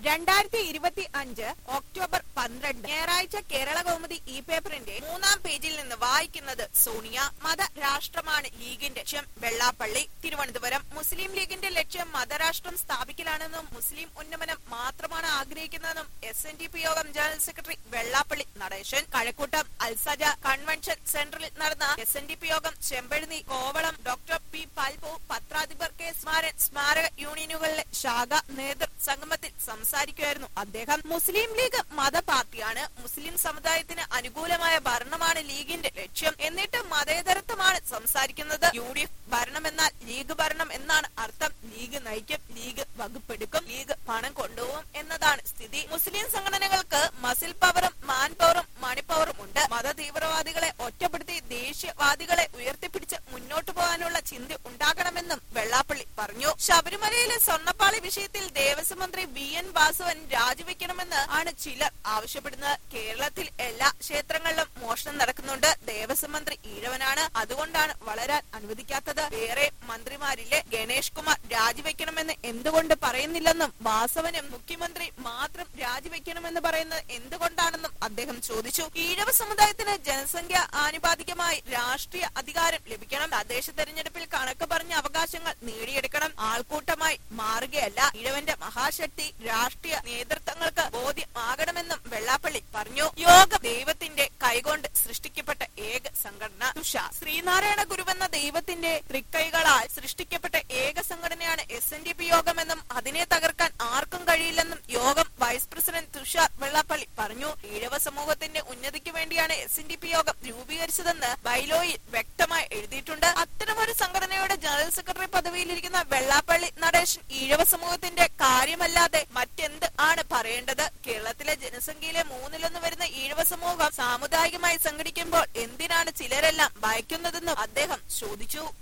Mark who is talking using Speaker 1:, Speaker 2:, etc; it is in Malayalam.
Speaker 1: രണ്ടായിരത്തി ഇരുപത്തി അഞ്ച് ഒക്ടോബർ പന്ത്രണ്ട് ഞായറാഴ്ച കേരള കൗമുദി ഇ പേപ്പറിന്റെ മൂന്നാം പേജിൽ നിന്ന് വായിക്കുന്നത് സോണിയ മത രാഷ്ട്രമാണ് ലീഗിന്റെ ലക്ഷ്യം വെള്ളാപ്പള്ളി തിരുവനന്തപുരം മുസ്ലിം ലീഗിന്റെ ലക്ഷ്യം മതരാഷ്ട്രം സ്ഥാപിക്കലാണെന്നും മുസ്ലിം ഉന്നമനം മാത്രമാണ് ആഗ്രഹിക്കുന്നതെന്നും S N D P Yogam general secretary Vellappally Natesan Kazhakkoottam Alsaja convention സെന്ററിൽ നടന്ന S N D P Yogam Chempazhanthy Kovalam doctor P Palpu പത്രാധിപർ കെ സ്മാരൻ സ്മാരക യൂണിയനുകളിലെ ശാഖ നേതൃ സംഗമത്തിൽ സംസാരിക്കുകയായിരുന്നു അദ്ദേഹം മുസ്ലിം ലീഗ് മത പാർട്ടിയാണ് മുസ്ലിം സമുദായത്തിന് അനുകൂലമായ ഭരണമാണ് ലീഗിന്റെ ലക്ഷ്യം എന്നിട്ട് മതേതരത്വമാണ് സംസാരിക്കുന്നത് യു ഡി എഫ് ഭരണമെന്നാൽ ലീഗ് ഭരണം എന്നാണ് അർത്ഥം ലീഗ് നയിക്കും ലീഗ് വകുപ്പെടുക്കും ലീഗ് പണം കൊണ്ടുപോകും എന്നതാണ് സ്ഥിതി മുസ്ലിം സംഘടനകൾക്ക് മസിൽ പവറും മാൻ പവറും മണി പവറും ഉണ്ട് മത തീവ്രവാദികളെ ഒറ്റപ്പെടുത്തി ദേശീയവാദികളെ ഉയർത്തിപ്പിടിച്ച് മുന്നോട്ടു പോകാനുള്ള ചിന്ത ഉണ്ടാകണമെന്നും വെള്ളാപ്പള്ളി പറഞ്ഞു ശബരിമലയിലെ സ്വർണ്ണപ്പാളി വിഷയത്തിൽ ദേവസ്വം മന്ത്രി വി എൻ വാസവൻ രാജിവെക്കണമെന്ന് ആണ് ചിലർ ആവശ്യപ്പെടുന്നത് കേരളത്തിൽ എല്ലാ ക്ഷേത്രങ്ങളിലും മോഷണം നടക്കുന്നുണ്ട് ദേവസ്വം മന്ത്രി ഈഴവനാണ് അതുകൊണ്ടാണ് വളരാൻ അനുവദിക്കാത്തത് വേറെ മന്ത്രിമാരിലെ ഗണേഷ് കുമാർ രാജിവെക്കണമെന്ന് എന്തുകൊണ്ട് പറയുന്നില്ലെന്നും വാസവനും മുഖ്യമന്ത്രി മാത്രം രാജിവെക്കണമെന്ന് പറയുന്നത് എന്തുകൊണ്ടാണെന്നും അദ്ദേഹം ചോദിച്ചു ഈഴവ സമുദായത്തിന് ജനസംഖ്യ ആനുപാതികമായി രാഷ്ട്രീയ അധികാരം ലഭിക്കണം തദ്ദേശ തെരഞ്ഞെടുപ്പിൽ കണക്ക് പറഞ്ഞ അവകാശങ്ങൾ നേടിയെടുക്കണം ആൾക്കൂട്ടമായി മാറുകയല്ല ഈഴവന്റെ മഹാശക്തി രാഷ്ട്രീയ നേതൃത്വങ്ങൾക്ക് ബോധ്യമാകണമെന്നും വെള്ളാപ്പള്ളി പറഞ്ഞു യോഗ ദൈവത്തിന്റെ കൈകൊണ്ട് സൃഷ്ടിക്കപ്പെട്ട ഏക സംഘടന തുഷ ശ്രീനാരായണ ഗുരുവെന്ന ദൈവത്തിന്റെ തൃക്കൈകളാൽ സൃഷ്ടിക്കപ്പെട്ട ഏക സംഘടനയാണ് എസ് എൻ ഡി പി യോഗമെന്നും അതിനെ തകർക്കാൻ ആർക്കും കഴിയില്ലെന്നും യോഗം വൈസ് പ്രസിഡന്റ് തുഷാർ വെള്ളാപ്പള്ളി പറഞ്ഞു ഈഴവ സമൂഹത്തിന്റെ ഉന്നതിക്ക് വേണ്ടിയാണ് എസ് എൻ ഡി പി യോഗം രൂപീകരിച്ചതെന്ന് ബൈലോയിൽ വ്യക്തമായി എഴുതിയിട്ടുണ്ട് അത്തരമൊരു സംഘടനയുടെ ജനറൽ സെക്രട്ടറി പദവിയിലിരിക്കുന്ന വെള്ളാപ്പള്ളി നടേശൻ ഈഴവ സമൂഹത്തിന്റെ കാര്യമല്ലാതെ മറ്റെന്ത് ആണ് പറയേണ്ടത് കേരളത്തിലെ ജനസംഖ്യയിലെ മൂന്നിലൊന്ന് വരുന്ന ഈഴവ സമൂഹം സാമുദായികമായി സംഘടിക്കുമ്പോൾ എന്തിനാണ് ചിലരെല്ലാം ഭയക്കുന്നതെന്നും അദ്ദേഹം ചോദിച്ചു